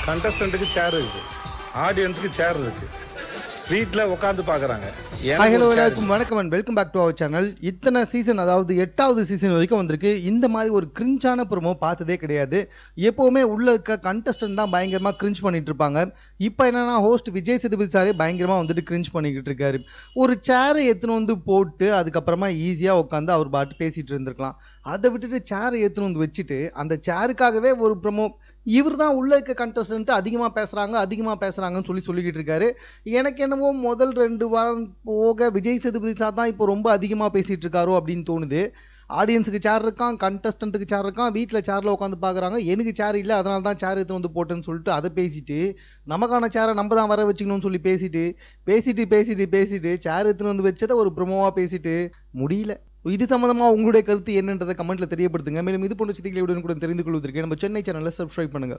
கண்டஸ்டண்ட்டுக்கு சேர் இருக்கு ஆடியன்ஸுக்கு சேர் இருக்கு வீட்டில் உட்காந்து பார்க்குறாங்க ஹாய் ஹலோ எல்லாருக்கும் வணக்கம் and welcome back to our channel இத்தனை சீசன் அதாவது எட்டாவது சீசன் வரைக்கும் வந்திருக்கு இந்த மாதிரி ஒரு கிரிஞ்சான ப்ரோமோ பார்த்ததே கிடையாது எப்போவுமே உள்ள இருக்க கண்டஸ்டன்ட் தான் பயங்கரமாக கிரிஞ்ச் பண்ணிட்டு இருப்பாங்க இப்போ என்னன்னா ஹோஸ்ட் விஜய் சேதுபதி சாரே பயங்கரமாக வந்துட்டு கிரிஞ்ச் பண்ணிக்கிட்டு இருக்காரு ஒரு சேரை எடுத்துன்னு வந்து போட்டு அதுக்கப்புறமா ஈஸியாக உட்காந்து அவர் பாட்டு பேசிட்டு இருந்திருக்கலாம் அதை விட்டுட்டு சேரை எடுத்துன்னு வந்து வச்சுட்டு அந்த சேருக்காகவே ஒரு ப்ரோமோ இவர் தான் உள்ள இருக்க கண்டஸ்டன்ட் அதிகமாக பேசுகிறாங்க அதிகமாக பேசுகிறாங்கன்னு சொல்லி சொல்லிக்கிட்டு இருக்காரு எனக்கு என்னமோ முதல் ரெண்டு வாரம் போக விஜய் சேதுபதி சார் தான் இப்போ ரொம்ப அதிகமாக பேசிகிட்டு இருக்காரோ அப்படின்னு தோணுது ஆடியன்ஸுக்கு சேர் இருக்கான் கண்டஸ்டண்ட்டுக்கு சேர் இருக்கான் வீட்டில் சேரில் உட்காந்து பார்க்குறாங்க எனக்கு சேர் இல்லை அதனால தான் சேர் எடுத்து வந்து போட்டேன்னு சொல்லிட்டு அதை பேசிட்டு நமக்கான சேரை நம்ம தான் வர வச்சுக்கணும்னு சொல்லி பேசிட்டு பேசிட்டு பேசிட்டு பேசிட்டு சேர் எடுத்துன்னு வந்து வச்சதை ஒரு ப்ரொமோவாக பேசிட்டு முடியல இது சம்மந்தமாக உங்களுடைய கருத்து என்னன்றதை கமெண்ட்டில் தெரியப்படுத்துங்க மேலும் இது போன்ற செய்திகளை உடனுக்குடன் தெரிந்து கொள்வதற்கு நம்ம சென்னை சேனலை சப்ஸ்கிரைப் பண்ணுங்கள்